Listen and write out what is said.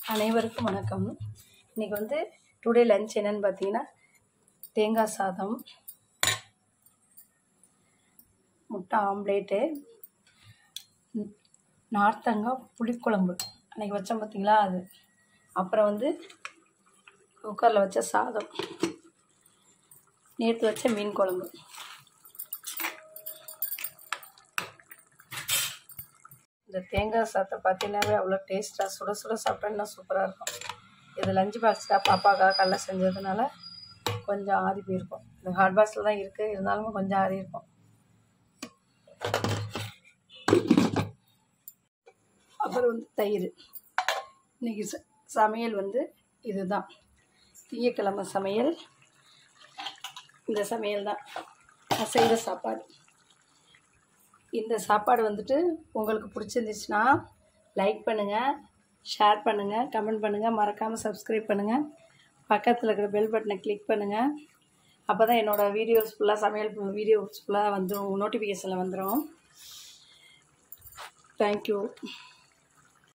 அனைவருக்கும் வணக்கம் இன்றைக்கி வந்து டுடே லஞ்ச் என்னன்னு பார்த்தீங்கன்னா தேங்காய் சாதம் முட்டை ஆம்லேட்டு ம், நார்த்தங்காய் புளிக்குழம்பு அன்றைக்கி வச்சோம் பார்த்தீங்களா அது அப்புறம் வந்து குக்கரில் வச்ச சாதம் நேற்று வச்ச மீன் குழம்பு இந்த தேங்காய் சாதத்தை பார்த்தீங்கன்னாவே அவ்வளோ டேஸ்ட்டாக சுட சுட சாப்பிட்டோன்னா சூப்பராக இருக்கும் இது லஞ்ச் பாக்ஸாக பாப்பாக்காக கடல செஞ்சதுனால கொஞ்சம் ஆறி போயிருக்கும் இது ஹாட் பாக்ஸில் தான் இருக்குது இருந்தாலும் கொஞ்சம் ஆறி இருக்கும் அப்புறம் வந்து தயிர் இன்றைக்கி ச சமையல் வந்து இதுதான் திங்கக்கிழமை சமையல் இந்த சமையல் தான் நான் செய்கிற சாப்பாடு இந்த சாப்பாடு வந்துட்டு உங்களுக்கு பிடிச்சிருந்துச்சுன்னா லைக் பண்ணுங்கள் ஷேர் பண்ணுங்கள் கமெண்ட் பண்ணுங்கள் மறக்காமல் சப்ஸ்கிரைப் பண்ணுங்கள் பக்கத்தில் இருக்கிற பெல் பட்டனை கிளிக் பண்ணுங்கள் அப்போ தான் என்னோடய வீடியோஸ் ஃபுல்லாக சமையல் வீடியோஸ் ஃபுல்லாக வந்துடும் நோட்டிஃபிகேஷனில் வந்துடும் தேங்க்யூ